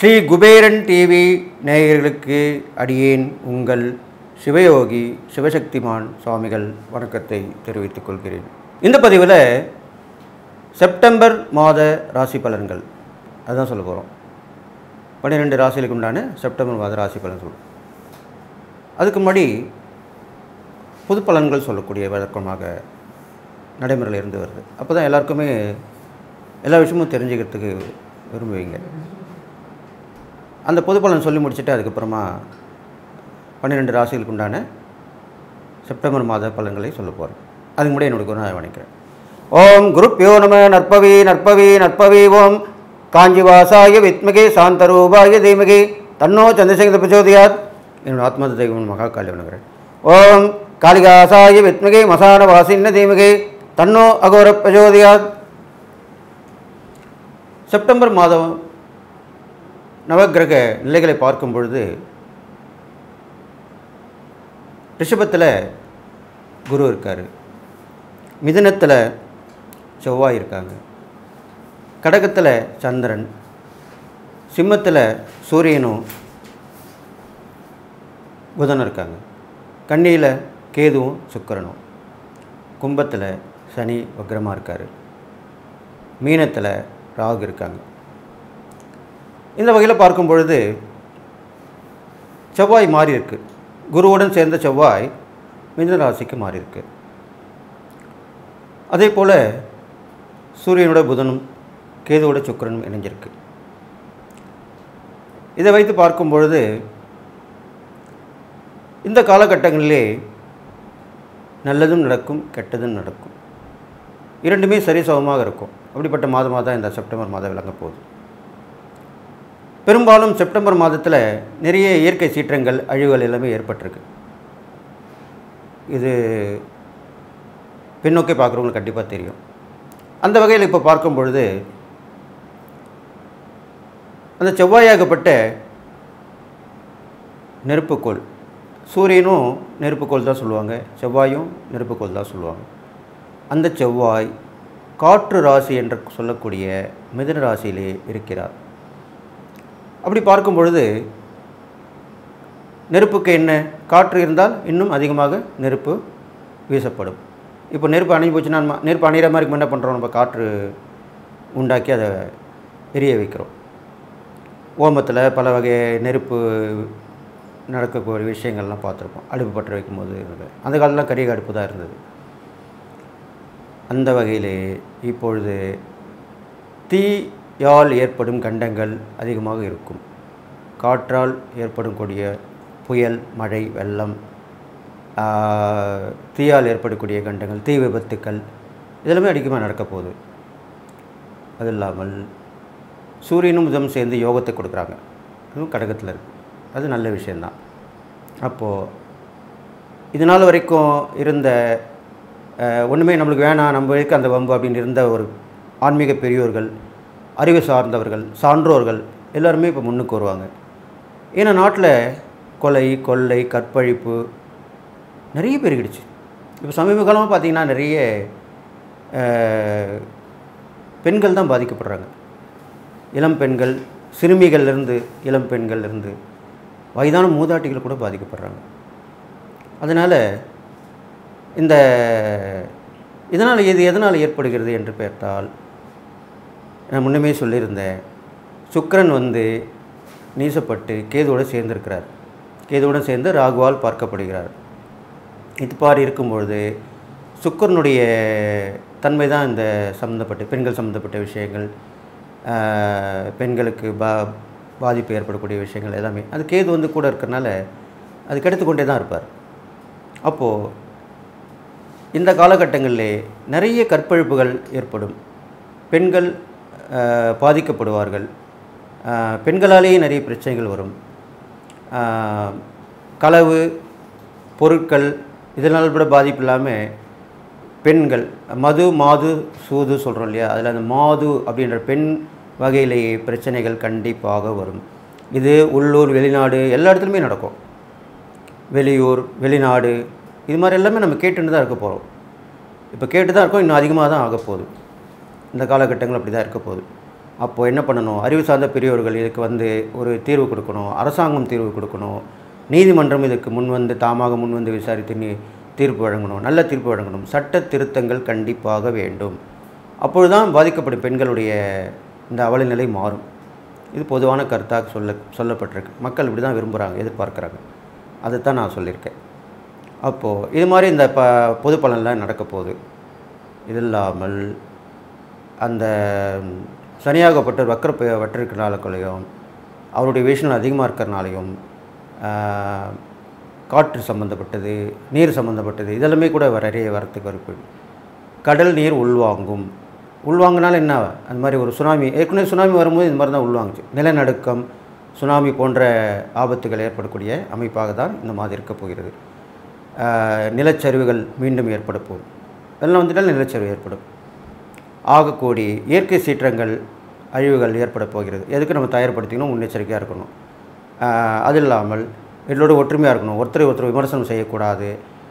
Sri Kuberan TV நேயர்களுக்கு அடியேன் உங்கள் சிவயோகி சிவசக்திமான் சுவாமிகள் வணக்கத்தை தெரிவித்துக் கொள்கிறேன் இந்த பதிவில் செப்டம்பர் மாத ராசி பலன்கள் அதுதான் சொல்ல போகிறோம் பன்னிரெண்டு ராசிகளுக்கு உண்டான செப்டம்பர் மாத ராசி பலன் சொல்லுவோம் அதுக்கு முன்னாடி பொது பலன்கள் சொல்லக்கூடிய வழக்கமாக நடைமுறையில் இருந்து வருது அப்போ தான் எல்லாருக்குமே எல்லா விஷயமும் தெரிஞ்சுக்கிறதுக்கு விரும்புவீங்க அந்த பொது பலன் சொல்லி முடிச்சுட்டு அதுக்கப்புறமா பன்னிரெண்டு ராசிகளுக்கு உண்டான செப்டம்பர் மாத பலன்களை சொல்ல போகிறேன் அதுக்கு முன்னாடி என்னோட குரு நான் வணக்கிறேன் ஓம் குருப்பியோ நம நற்பவி நற்பவி நற்பவி ஓம் காஞ்சிவாசாய வித்மகே சாந்தரூபாய தீமகி தன்னோ சந்திரசேகர பிரச்சோதியாத் என்னோட ஆத்மத தெய்வம் மகா காளி வணங்குறேன் ஓம் காளிகாசாய வித்மகே மசான வாசின்ன தீமகே தன்னோ அகோர பிரச்சோதியாத் செப்டம்பர் மாதம் நவக்கிரக நிலைகளை பார்க்கும் பொழுது ரிஷபத்தில் குரு இருக்கார் மிதுனத்தில் செவ்வாய் இருக்காங்க கடகத்தில் சந்திரன் சிம்மத்தில் சூரியனும் புதனும் இருக்காங்க கன்னியில் கேதுவும் சுக்கிரனும் கும்பத்தில் சனி வக்ரமாக இருக்கார் மீனத்தில் ராகு இருக்காங்க இந்த வகையில் பார்க்கும் பொழுது செவ்வாய் மாறி இருக்கு குருவுடன் சேர்ந்த செவ்வாய் மிதுன ராசிக்கு மாறி இருக்கு அதே போல் சூரியனோட புதனும் கேதுவோட சுக்கிரனும் இணைஞ்சிருக்கு இதை வைத்து பார்க்கும் பொழுது இந்த காலகட்டங்களிலே நல்லதும் நடக்கும் கெட்டதும் நடக்கும் இரண்டுமே சரிசமமாக இருக்கும் அப்படிப்பட்ட மாதமாக தான் இந்த செப்டம்பர் மாதம் விளங்க போகுது பெரும்பாலும் செப்டம்பர் மாதத்தில் நிறைய இயற்கை சீற்றங்கள் அழிவுகள் எல்லாமே ஏற்பட்டிருக்கு இது பின்னோக்கி பார்க்குறவங்களுக்கு கண்டிப்பாக தெரியும் அந்த வகையில் இப்போ பார்க்கும் பொழுது அந்த செவ்வாயாகப்பட்ட நெருப்புக்கோள் சூரியனும் நெருப்புக்கோள் தான் சொல்லுவாங்க செவ்வாயும் நெருப்புக்கோள் தான் சொல்லுவாங்க அந்த செவ்வாய் காற்று ராசி என்று சொல்லக்கூடிய மிதுன ராசியிலே இருக்கிறார் அப்படி பார்க்கும் பொழுது நெருப்புக்கு என்ன காற்று இருந்தால் இன்னும் அதிகமாக நெருப்பு வீசப்படும் இப்போ நெருப்பு அணைஞ்சு போச்சுன்னா நம்ம நெருப்பு அணையிற மாதிரி இருக்கும் என்ன பண்ணுறோம் நம்ம காற்று உண்டாக்கி அதை எரிய வைக்கிறோம் ஓமத்தில் பல வகை நெருப்பு நடக்கக்கூடிய விஷயங்கள்லாம் பார்த்துருப்போம் அடுப்பு பற்ற வைக்கும்போது இருந்தது அந்த காலத்தில் கரிய அடுப்பு தான் இருந்தது அந்த வகையிலே இப்பொழுது தீயால் ஏற்படும் கண்டங்கள் அதிகமாக இருக்கும் காற்றால் ஏற்படும் கூடிய புயல் மழை வெள்ளம் தீயால் ஏற்படக்கூடிய கண்டங்கள் தீ விபத்துக்கள் இதெல்லாமே அதிகமாக நடக்க போகுது அது இல்லாமல் சூரியனும் புதனும் சேர்ந்து யோகத்தை கொடுக்குறாங்க அதுவும் கடகத்தில் இருக்குது அது நல்ல விஷயந்தான் அப்போது இது நாள் வரைக்கும் இருந்த ஒன்றுமே நம்மளுக்கு வேணாம் நம்ம இருக்க அந்த வம்பு அப்படின்னு இருந்த ஒரு ஆன்மீக பெரியோர்கள் அறிவு சார்ந்தவர்கள் சான்றோர்கள் எல்லாருமே இப்போ முன்னுக்கு வருவாங்க ஏன்னா நாட்டில் கொலை கொள்ளை கற்பழிப்பு நிறைய பெருகிடுச்சு இப்போ சமீப காலமாக பார்த்திங்கன்னா நிறைய பெண்கள் தான் பாதிக்கப்படுறாங்க இளம் பெண்கள் சிறுமிகள்லேருந்து இளம் பெண்கள்லேருந்து வயதான மூதாட்டிகள் கூட பாதிக்கப்படுறாங்க அதனால் இந்த இதனால் இது எதனால் ஏற்படுகிறது என்று பார்த்தால் நான் முன்னமே சொல்லியிருந்தேன் சுக்கரன் வந்து நீசப்பட்டு கேதுவோடு சேர்ந்திருக்கிறார் கேதுவோடு சேர்ந்து ராகுவால் பார்க்கப்படுகிறார் இது பாரு இருக்கும்பொழுது சுக்கரனுடைய தன்மை தான் இந்த சம்மந்தப்பட்ட பெண்கள் சம்மந்தப்பட்ட விஷயங்கள் பெண்களுக்கு பா பாதிப்பு ஏற்படக்கூடிய விஷயங்கள் எல்லாமே அது கேது வந்து கூட இருக்கிறனால அது கெடுத்து கொண்டே தான் இருப்பார் அப்போது இந்த காலகட்டங்களிலே நிறைய கற்பழிப்புகள் ஏற்படும் பெண்கள் பாதிக்கப்படுவார்கள் பெண்களாலேயே நிறைய பிரச்சனைகள் வரும் களவு பொருட்கள் இதனால் கூட பாதிப்பு இல்லாமல் பெண்கள் மது மாது சூது சொல்கிறோம் இல்லையா அதில் அந்த மாது அப்படின்ற பெண் வகையிலேயே பிரச்சனைகள் கண்டிப்பாக வரும் இது உள்ளூர் வெளிநாடு எல்லா இடத்துலையுமே நடக்கும் வெளியூர் வெளிநாடு இது மாதிரி எல்லாமே நம்ம கேட்டுன்னு தான் இருக்க போகிறோம் இப்போ கேட்டு தான் இருக்கோம் இன்னும் அதிகமாக தான் ஆக போகுது இந்த காலகட்டங்கள் அப்படி தான் இருக்க போகுது அப்போது என்ன பண்ணணும் அறிவு சார்ந்த பெரியவர்கள் இதுக்கு வந்து ஒரு தீர்வு கொடுக்கணும் அரசாங்கம் தீர்வு கொடுக்கணும் நீதிமன்றம் இதுக்கு முன் வந்து தாமாக முன் வந்து விசாரித்து நீ தீர்ப்பு வழங்கணும் நல்ல தீர்ப்பு வழங்கணும் சட்ட திருத்தங்கள் கண்டிப்பாக வேண்டும் அப்பொழுதுதான் பாதிக்கப்படும் பெண்களுடைய இந்த அவலநிலை மாறும் இது பொதுவான கருத்தாக சொல்ல சொல்லப்பட்டிருக்கு மக்கள் இப்படி தான் விரும்புகிறாங்க எதிர்பார்க்குறாங்க அதைத்தான் நான் சொல்லியிருக்கேன் அப்போது இது மாதிரி இந்த ப பொது பலனில் நடக்க போகுது இது இல்லாமல் அந்த சனியாகப்பட்ட வக்கர ப- வற்றிருக்கிறனாலையும் அவருடைய விஷயம் அதிகமாக இருக்கிறனாலையும் ஆஹ், காற்று சம்மந்தப்பட்டது நீர் சம்மந்தப்பட்டது இதெல்லாமே கூட வர நிறைய வரத்துக்கு இருக்கு கடல் நீர் உள்வாங்கும் உள்வாங்கினால என்ன அந்த மாதிரி ஒரு சுனாமி ஏற்கனவே சுனாமி வரும்போது இந்த மாதிரி தான் உள்வாங்குச்சு நிலநடுக்கம் சுனாமி போன்ற ஆபத்துகள் ஏற்படக்கூடிய அமைப்பாக தான் இந்த மாதிரி இருக்க போகிறது ஆஹ், நிலச்சரிவுகள் மீண்டும் ஏற்பட போகுது வெள்ளம் வந்துட்டால் நிலச்சரிவு ஏற்படும் ஆகக்கூடிய இயற்கை சீற்றங்கள் அழிவுகள் ஏற்பட போகிறது எதுக்கு நம்ம தயார்படுத்திக்கணும் முன்னெச்சரிக்கையாக இருக்கணும் ஆஹ் அது இல்லாமல் எல்லோரும் ஒற்றுமையாக இருக்கணும் ஒருத்தரை ஒருத்தர் விமர்சனம் செய்யக்கூடாது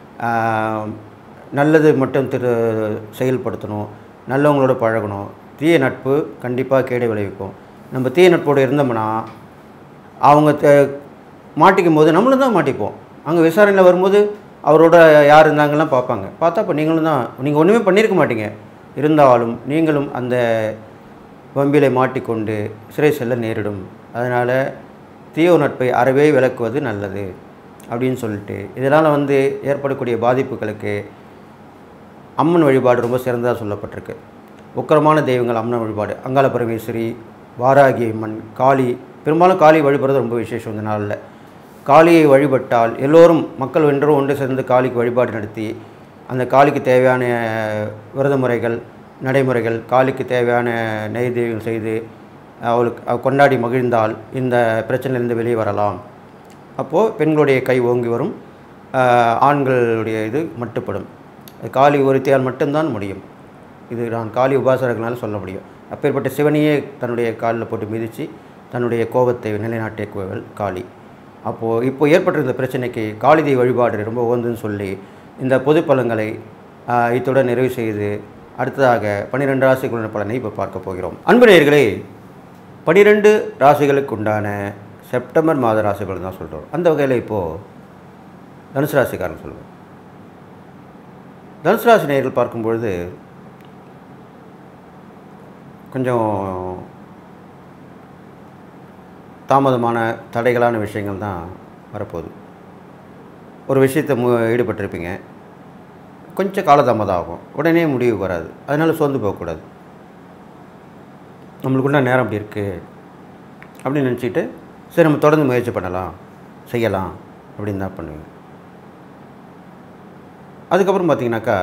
ஆஹ் நல்லது மட்டும் திரு செயல்படுத்தணும் நல்லவங்களோட பழகணும் தீய நட்பு கண்டிப்பாக கேடை விளைவிக்கும் நம்ம தீய நட்போடு இருந்தோம்னா அவங்க த- மாட்டிக்கும் போது நம்மளும் தான் மாட்டிப்போம் அங்கே விசாரணையில் வரும்போது அவரோட யார் இருந்தாங்கலாம் பார்ப்பாங்க பார்த்தா இப்போ நீங்களும் தான் நீங்கள் ஒன்றுமே பண்ணியிருக்க மாட்டீங்க இருந்தாலும் நீங்களும் அந்த வம்பிலை மாட்டிக்கொண்டு சிறை செல்ல நேரிடும் அதனால் தீய நட்பை அறவே விளக்குவது நல்லது அப்படின்னு சொல்லிட்டு இதனால் வந்து ஏற்படக்கூடிய பாதிப்புகளுக்கு அம்மன் வழிபாடு ரொம்ப சிறந்ததாக சொல்லப்பட்டிருக்கு உக்கரமான தெய்வங்கள் அம்மன் வழிபாடு அங்காள பரமேஸ்வரி வாராகி அம்மன் காளி பெரும்பாலும் காளி வழிபடுறது ரொம்ப விசேஷம் இந்த நாளில் காளியை வழிபட்டால் எல்லோரும் மக்கள் வென்றரும் ஒன்று சேர்ந்து காளிக்கு வழிபாடு நடத்தி அந்த காளிக்கு தேவையான விரத முறைகள் நடைமுறைகள் காளிக்கு தேவையான நெய்தீகம் செய்து அவளுக்கு அவ கொண்டாடி மகிழ்ந்தால் இந்த பிரச்சனையிலிருந்து வெளியே வரலாம் அப்போது பெண்களுடைய கை ஓங்கி வரும் ஆஹ் ஆண்களுடைய இது மட்டுப்படும் அது காளி ஒருத்தியால் மட்டும்தான் முடியும் இது நான் காளி உபாசகர்களால் சொல்ல முடியும் அப்பேற்பட்ட சிவனையே தன்னுடைய காலில் போட்டு மிதித்து தன்னுடைய கோபத்தை நிலைநாட்டியவள் காளி அப்போது இப்போ ஏற்பட்டிருந்த பிரச்சனைக்கு காளிதை வழிபாடு ரொம்ப உகந்துன்னு சொல்லி இந்த பொது பலன்களை ஆஹ், இத்துடன் நிறைவு செய்து அடுத்ததாக பன்னிரெண்டு ராசிகளுடைய பலனை இப்போ பார்க்க போகிறோம் அன்பு நேயர்களே பனிரெண்டு ராசிகளுக்கு உண்டான செப்டம்பர் மாத ராசிகள் தான் சொல்கிறோம் அந்த வகையில் இப்போது தனுசு ராசிக்காரன் சொல்லுவோம் தனுசு ராசி நேயர்கள் பார்க்கும்பொழுது கொஞ்சம் தாமதமான தடைகளான விஷயங்கள் தான் வரப்போகுது ஒரு விஷயத்தை மு ஈடுபட்டிருப்பீங்க கொஞ்சம் காலதாமதம் ஆகும் உடனே முடிவு வராது அதனால் சோர்ந்து போகக்கூடாது நம்மளுக்குள்ள நேரம் அப்படி இருக்குது அப்படின்னு நினச்சிட்டு சரி நம்ம தொடர்ந்து முயற்சி பண்ணலாம் செய்யலாம் அப்படின்னு தான் பண்ணுவேன் அதுக்கப்புறம் பார்த்தீங்கன்னாக்கா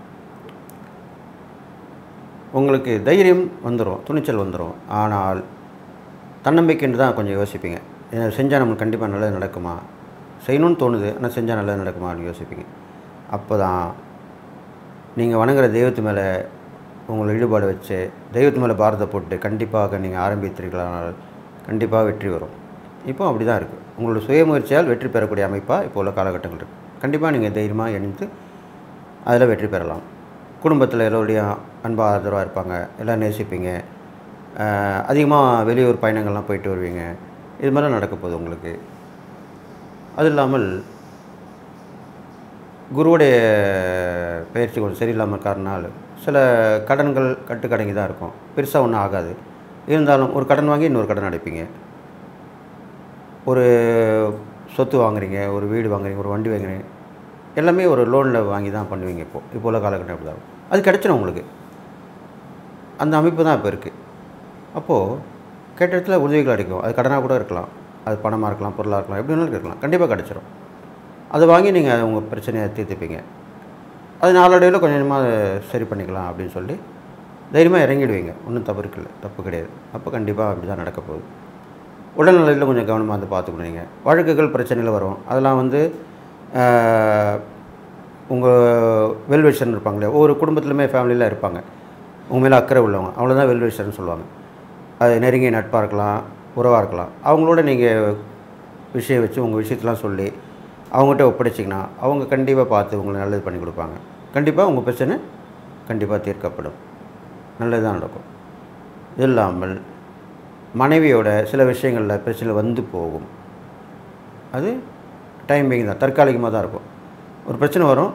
உங்களுக்கு தைரியம் வந்துடும் துணிச்சல் வந்துடும் ஆனால் தன்னம்பிக்கைன்னு தான் கொஞ்சம் யோசிப்பீங்க இதை செஞ்சால் நம்மளுக்கு கண்டிப்பாக நல்லது நடக்குமா செய்யணும்னு தோணுது ஆனால் செஞ்சால் நல்லது நடக்குமா அப்படின்னு யோசிப்பீங்க அப்போ தான் நீங்கள் வணங்குற தெய்வத்து மேலே உங்களை ஈடுபாடு வச்சு தெய்வத்து மேலே பாரத்தை போட்டு கண்டிப்பாக நீங்கள் ஆரம்பித்தீர்களானால் கண்டிப்பாக வெற்றி வரும் இப்போ அப்படி தான் இருக்குது உங்களோட சுயமுயற்சியால் வெற்றி பெறக்கூடிய அமைப்பாக இப்போ உள்ள காலகட்டங்கள் இருக்குது கண்டிப்பாக நீங்கள் தைரியமாக இணைந்து அதில் வெற்றி பெறலாம் குடும்பத்தில் எல்லோருடைய அன்பாக ஆதரவாக இருப்பாங்க எல்லாம் நேசிப்பீங்க அதிகமாக வெளியூர் பயணங்கள்லாம் போயிட்டு வருவீங்க இது மாதிரிலாம் நடக்க போகுது உங்களுக்கு அது இல்லாமல் குருவுடைய பயிற்சி கொஞ்சம் சரியில்லாமல் காரணனால் சில கடன்கள் கட்டுக்கடங்கி தான் இருக்கும் பெருசாக ஒன்றும் ஆகாது இருந்தாலும் ஒரு கடன் வாங்கி இன்னொரு கடன் அடைப்பீங்க ஒரு சொத்து வாங்குறீங்க ஒரு வீடு வாங்குறீங்க ஒரு வண்டி வாங்குறீங்க எல்லாமே ஒரு லோனில் வாங்கி தான் பண்ணுவீங்க இப்போது இப்போ உள்ள காலகட்டம் அப்படி தான் அது கிடச்சிடும் உங்களுக்கு அந்த அமைப்பு தான் இப்போ இருக்குது அப்போது கேட்ட இடத்துல உதவிகள் அடிக்கும் அது கடனாக கூட இருக்கலாம் அது பணமாக இருக்கலாம் பொருளாக இருக்கலாம் எப்படி வேணாலும் இருக்கலாம் கண்டிப்பாக கிடச்சிரும் அதை வாங்கி நீங்கள் உங்கள் பிரச்சனையை தீர்த்துப்பீங்க அது நாளடைவில் கொஞ்சம் கொஞ்சமாக அதை சரி பண்ணிக்கலாம் அப்படின்னு சொல்லி தைரியமாக இறங்கிடுவீங்க ஒன்றும் தப்பு இருக்குல்ல தப்பு கிடையாது அப்போ கண்டிப்பாக அப்படி தான் நடக்க போகுது உடல்நிலையில் கொஞ்சம் கவனமாக வந்து பார்த்துக்கணும் நீங்கள் வழக்குகள் பிரச்சனைகள் வரும் அதெல்லாம் வந்து உங்கள் வெல்விஷன் இருப்பாங்களே ஒவ்வொரு குடும்பத்துலையுமே ஃபேமிலியில் இருப்பாங்க உங்கள் மேலே அக்கறை உள்ளவங்க அவ்வளோதான் வெல்விஷர்னு சொல்லுவாங்க அது நெருங்கிய நட்பாக இருக்கலாம் உறவாக இருக்கலாம் அவங்களோட நீங்கள் விஷயம் வச்சு உங்கள் விஷயத்தெலாம் சொல்லி அவங்ககிட்ட ஒப்படைச்சிங்கன்னா அவங்க கண்டிப்பாக பார்த்து உங்களுக்கு நல்லது பண்ணி கொடுப்பாங்க கண்டிப்பாக உங்கள் பிரச்சனை கண்டிப்பாக தீர்க்கப்படும் நல்லது தான் நடக்கும் இது இல்லாமல் மனைவியோட சில விஷயங்களில் பிரச்சனை வந்து போகும் அது டைமிங் தான் தற்காலிகமாக தான் இருக்கும் ஒரு பிரச்சனை வரும்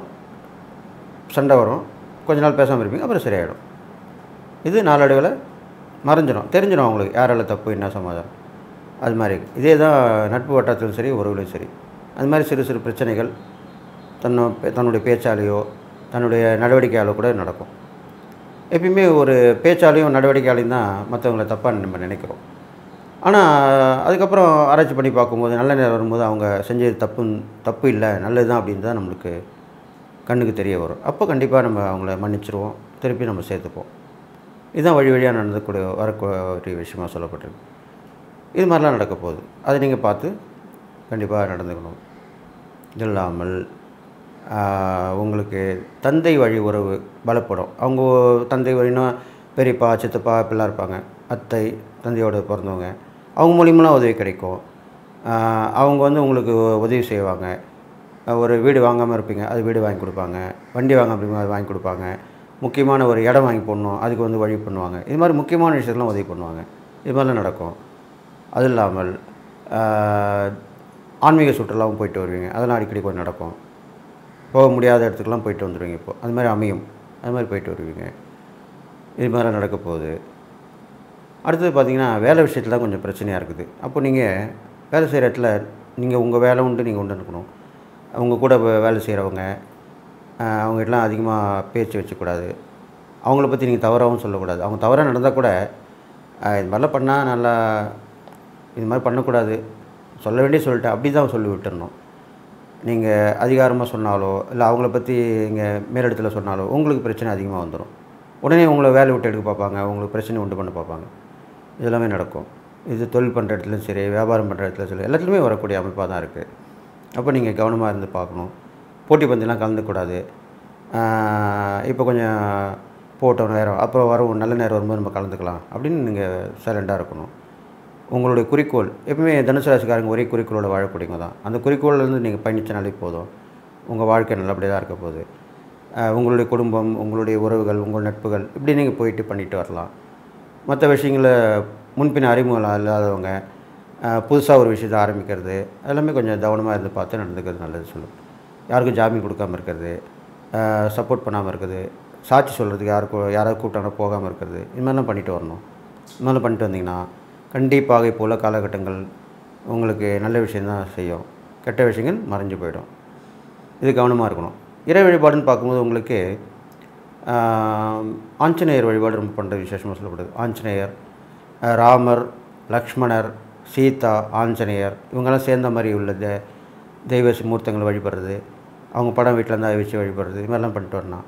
சண்டை வரும் கொஞ்ச நாள் பேசாமல் இருப்பீங்க அப்புறம் சரியாயிடும் இது நாளடைவில் மறைஞ்சிடும் தெரிஞ்சிடும் அவங்களுக்கு யாரால தப்பு என்ன சமாதானம் அது மாதிரி இருக்கு. இதே தான் நட்பு வட்டாரத்திலும் சரி உறவுலையும் சரி அது மாதிரி சிறு சிறு பிரச்சனைகள் தன்னோ தன்னுடைய பேச்சாலேயோ தன்னுடைய நடவடிக்கையாலோ கூட நடக்கும் எப்பயுமே ஒரு பேச்சாலையும் நடவடிக்கையாலையும் தான் மற்றவங்கள தப்பாக நம்ம நினைக்கிறோம் ஆனால் அதுக்கப்புறம் ஆராய்ச்சி பண்ணி பார்க்கும்போது நல்ல நேரம் வரும்போது அவங்க செஞ்சது தப்பு தப்பு இல்லை நல்லது தான் அப்படின்னு தான் நம்மளுக்கு கண்ணுக்கு தெரிய வரும் அப்போ கண்டிப்பாக நம்ம அவங்கள மன்னிச்சிருவோம் திருப்பி நம்ம சேர்த்துப்போம் இதுதான் வழி வழியாக நடந்தக்கூடிய வரக்கூடிய விஷயமா சொல்லப்பட்டிருக்கு இது மாதிரிலாம் நடக்க போகுது அதை நீங்கள் பார்த்து கண்டிப்பாக நடந்துக்கணும் இது இல்லாமல் ஆஹ், உங்களுக்கு தந்தை வழி உறவு பலப்படும் அவங்க தந்தை வழினா பெரியப்பா சித்தப்பா இப்படிலாம் இருப்பாங்க அத்தை தந்தையோட பிறந்தவங்க அவங்க மூலியமெல்லாம் உதவி கிடைக்கும் ஆஹ், அவங்க வந்து உங்களுக்கு உதவி செய்வாங்க ஆஹ், ஒரு வீடு வாங்காமல் இருப்பீங்க அது வீடு வாங்கி கொடுப்பாங்க வண்டி வாங்காமல் இருப்பீங்க அது வாங்கி கொடுப்பாங்க முக்கியமான ஒரு இடம் வாங்கி போடணும் அதுக்கு வந்து வழி பண்ணுவாங்க இது மாதிரி முக்கியமான விஷயத்தெல்லாம் உதவி பண்ணுவாங்க இது மாதிரிலாம் நடக்கும் அது இல்லாமல் ஆஹ், ஆன்மீக சுற்றுலாவும் போயிட்டு வருவீங்க அதெல்லாம் அடிக்கடி கொஞ்சம் நடக்கும் போக முடியாத இடத்துக்குலாம் போயிட்டு வந்துடுவீங்க இப்போ அது மாதிரி அமையும் அது மாதிரி போயிட்டு வருவீங்க இது மாதிரிலாம் நடக்க போகுது அடுத்தது பார்த்தீங்கன்னா வேலை விஷயத்தில் தான் கொஞ்சம் பிரச்சனையாக இருக்குது அப்போ நீங்கள் வேலை செய்கிற இடத்துல நீங்கள் உங்கள் வேலை உண்டு நீங்கள் உண்டு இருக்கணும் அவங்க கூட வே- வேலை செய்கிறவங்க அவங்ககிட்டலாம் அதிகமாக பேச்சு வச்சுக்கூடாது அவங்கள பற்றி நீங்கள் தவறாகவும் சொல்லக்கூடாது அவங்க தவறாக நடந்தால் கூட ஆஹ், இது மாதிரிலாம் பண்ணால் நல்லா இது மாதிரி பண்ணக்கூடாது சொல்ல வேண்டிய சொல்லிட்டேன் அப்படி தான் சொல்லி விட்டுறணும் நீங்கள் அதிகாரமாக சொன்னாலோ இல்லை அவங்கள பற்றி நீங்கள் மேலிடத்தில் சொன்னாலோ உங்களுக்கு பிரச்சனை அதிகமாக வந்துடும் உடனே உங்களை வேலை விட்டு எடுக்க பார்ப்பாங்க உங்களுக்கு பிரச்சனை உண்டு பண்ண பார்ப்பாங்க இதெல்லாமே நடக்கும் இது தொழில் பண்ணுற இடத்துலையும் சரி வியாபாரம் பண்ணுற இடத்துல சரி எல்லாத்துலேயுமே வரக்கூடிய அமைப்பாக தான் இருக்குது அப்போ நீங்கள் கவனமாக இருந்து பார்க்கணும் போட்டி பந்தயம்லாம் கலந்துக்கூடாது இப்போ கொஞ்சம் போட்டோம் நேரம் அப்புறம் வரும் நல்ல நேரம் வரும்போது நம்ம கலந்துக்கலாம் அப்படின்னு நீங்கள் சைலண்டாக இருக்கணும் உங்களுடைய குறிக்கோள் எப்பவுமே தனுசு ராசிக்காரங்க ஒரே குறிக்கோளோட வாழக்கூடியவங்க தான் அந்த குறிக்கோள்லேருந்து நீங்கள் பயணிச்சனாலே போதும் உங்கள் வாழ்க்கை நல்லபடியாக தான் இருக்க போகுது ஆஹ் உங்களுடைய குடும்பம் உங்களுடைய உறவுகள் உங்கள் நட்புகள் இப்படி நீங்கள் போயிட்டு பண்ணிட்டு வரலாம் மற்ற விஷயங்களை முன்பின் அறிமுகம் இல்லாதவங்க புதுசாக ஒரு விஷயத்தை ஆரம்பிக்கிறது எல்லாமே கொஞ்சம் கவனமாக இருந்து பார்த்து நடந்துக்கிறது நல்லது சொல்லும் யாருக்கும் ஜாமீன் கொடுக்காம இருக்கிறது சப்போர்ட் பண்ணாமல் இருக்கிறது சாட்சி சொல்கிறதுக்கு யாருக்கும் யாராவது கூப்பிட்டாங்கன்னா போகாமல் இருக்கிறது இது மாதிரிலாம் பண்ணிட்டு வரணும் இது மாதிரிலாம் பண்ணிட்டு வந்தீங்கன்னா கண்டிப்பாக இப்போ உள்ள காலகட்டங்கள் உங்களுக்கு நல்ல விஷயந்தான் செய்யும் கெட்ட விஷயங்கள் மறைஞ்சு போயிடும் இது கவனமாக இருக்கணும் இறை வழிபாடுன்னு பார்க்கும்போது உங்களுக்கு ஆஹ், ஆஞ்சநேயர் வழிபாடு ரொம்ப பண்ணுற விசேஷமாக சொல்லப்படுது ஆஞ்சநேயர் ஆஹ், ராமர் லக்ஷ்மணர் சீதா ஆஞ்சநேயர் இவங்கெல்லாம் சேர்ந்த மாதிரி உள்ள தெ தெய்வ மூர்த்தங்களை வழிபடுறது அவங்க படம் வீட்டில் இருந்தால் வச்சு வழிபடுறது இது மாதிரிலாம் பண்ணிட்டு வரலாம்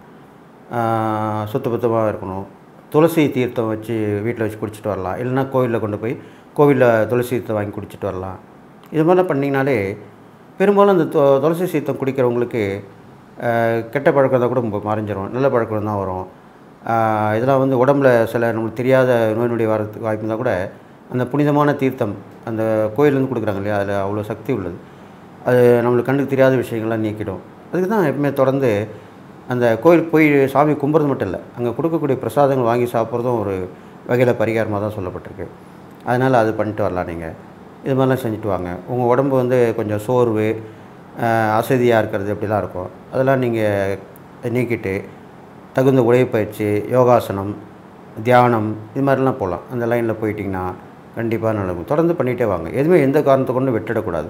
ஆஹ், சுத்த பத்தமாக இருக்கணும் துளசி தீர்த்தம் வச்சு வீட்டில் வச்சு குடிச்சிட்டு வரலாம் இல்லைன்னா கோவிலில் கொண்டு போய் கோவிலில் துளசி தீர்த்தம் வாங்கி குடிச்சிட்டு வரலாம் இது மாதிரிலாம் பண்ணிங்கனாலே பெரும்பாலும் அந்த தொ- துளசி சீர்த்தம் குடிக்கிறவங்களுக்கு ஆஹ், கெட்ட பழக்கம் தான் கூட ரொம்ப மறைஞ்சிரும் நல்ல பழக்கம் தான் வரும் ஆஹ், இதெல்லாம் வந்து உடம்புல சில நம்மளுக்கு தெரியாத நோய் நொடி வரதுக்கு வாய்ப்பு இருந்தால் கூட அந்த புனிதமான தீர்த்தம் அந்த கோயிலேருந்து கொடுக்குறாங்க இல்லையா அதில் அவ்வளோ சக்தி உள்ளது அது நம்மளுக்கு கண்ணுக்கு தெரியாத விஷயங்கள்லாம் நீக்கிடும் அதுக்கு தான் எப்பவுமே தொடர்ந்து அந்த கோயிலுக்கு போய் சாமி கும்பிட்றது மட்டும் இல்லை அங்கே கொடுக்கக்கூடிய பிரசாதங்கள் வாங்கி சாப்பிட்றதும் ஒரு வகையில் பரிகாரமாக தான் சொல்லப்பட்டிருக்கு அதனால் அது பண்ணிட்டு வரலாம் நீங்கள் இது மாதிரிலாம் செஞ்சுட்டு வாங்க உங்கள் உடம்பு வந்து கொஞ்சம் சோர்வு ஆஹ், அசதியாக இருக்கிறது இப்படிலாம் இருக்கும் அதெல்லாம் நீங்கள் நீக்கிட்டு தகுந்த உடற்பயிற்சி யோகாசனம் தியானம் இது மாதிரிலாம் போகலாம் அந்த லைனில் போயிட்டிங்கன்னா கண்டிப்பாக நடக்கும் தொடர்ந்து பண்ணிகிட்டே வாங்க எதுவுமே எந்த காரணத்தை கொண்டு விட்டுடக்கூடாது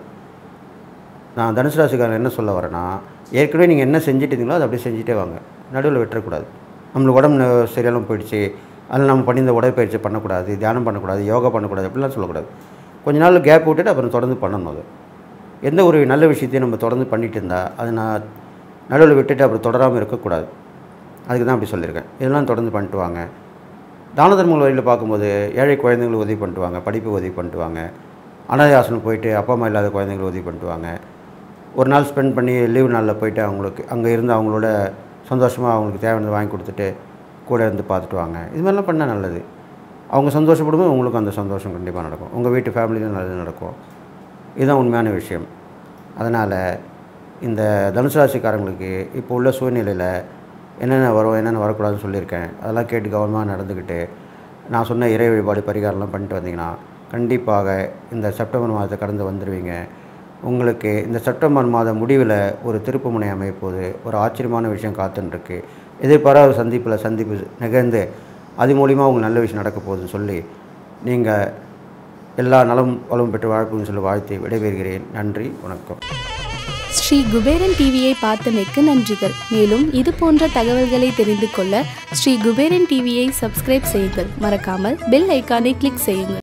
நான் தனுசு ராசிக்காரன் என்ன சொல்ல வரேன்னா ஏற்கனவே நீங்கள் என்ன செஞ்சுட்டு இருந்தீங்களோ அதை அப்படியே செஞ்சுட்டே வாங்க நடுவில் விட்டுறக்கூடாது நம்மளுக்கு உடம்பு ந- சரியாலும் போயிடுச்சு அதில் நம்ம பண்ணி இந்த உடற்பயிற்சி பண்ணக்கூடாது தியானம் பண்ணக்கூடாது யோகா பண்ணக்கூடாது அப்படிலாம் சொல்லக்கூடாது கொஞ்ச நாள் கேப் விட்டுட்டு அப்புறம் தொடர்ந்து பண்ணணும் அது எந்த ஒரு நல்ல விஷயத்தையும் நம்ம தொடர்ந்து பண்ணிட்டு இருந்தால் அதை நான் நடுவில் விட்டுட்டு அப்புறம் தொடராமல் இருக்கக்கூடாது அதுக்கு தான் அப்படி சொல்லியிருக்கேன் இதெல்லாம் தொடர்ந்து பண்ணிட்டு வாங்க தான தர்மங்கள் வழியில் பார்க்கும்போது ஏழை குழந்தைங்களுக்கு உதவி பண்ணிட்டு வாங்க படிப்பு உதவி பண்ணிட்டு வாங்க அனாதை ஆசனம் போயிட்டு அப்பா அம்மா இல்லாத குழந்தைங்களுக்கு உதவி பண்ணிட்டு வாங்க ஒரு நாள் ஸ்பெண்ட் பண்ணி லீவு நாளில் போயிட்டு அவங்களுக்கு அங்கே இருந்து அவங்களோட சந்தோஷமாக அவங்களுக்கு தேவையானதை வாங்கி கொடுத்துட்டு கூட இருந்து பார்த்துட்டு வாங்க இது மாதிரிலாம் பண்ணால் நல்லது அவங்க சந்தோஷப்படும்போது உங்களுக்கும் அந்த சந்தோஷம் கண்டிப்பாக நடக்கும் உங்கள் வீட்டு ஃபேமிலியிலும் நல்லது நடக்கும் இதுதான் உண்மையான விஷயம் அதனால் இந்த தனுசு ராசிக்காரங்களுக்கு இப்போ உள்ள சூழ்நிலையில் என்னென்ன வரும் என்னென்ன வரக்கூடாதுன்னு சொல்லியிருக்கேன் அதெல்லாம் கேட்டு கவனமாக நடந்துக்கிட்டு நான் சொன்ன இறை வழிபாடு பரிகாரம்லாம் பண்ணிட்டு வந்தீங்கன்னா கண்டிப்பாக இந்த செப்டம்பர் மாதத்தை கடந்து வந்துடுவீங்க உங்களுக்கு இந்த செப்டம்பர் மாத முடிவில் ஒரு திருப்புமுனை அமைப்போது ஒரு ஆச்சரியமான விஷயம் காத்துன்ருக்கு எதிர்பாராத சந்திப்பில் சந்திப்பு நிகழ்ந்து அது மூலிமா உங்களுக்கு நல்ல விஷயம் நடக்க போகுதுன்னு சொல்லி நீங்கள் எல்லா நலம் வளம் பெற்று வாழ்ப்புன்னு சொல்லி வாழ்த்தி விடைபெறுகிறேன் நன்றி வணக்கம் ஸ்ரீ குபேரன் டிவியை பார்த்தமைக்கு நன்றிகள் மேலும் இது போன்ற தகவல்களை தெரிந்து கொள்ள ஸ்ரீ குபேரன் டிவியை சப்ஸ்கிரைப் செய்யுங்கள் மறக்காமல் பெல் ஐக்கானை கிளிக் செய்யுங்கள்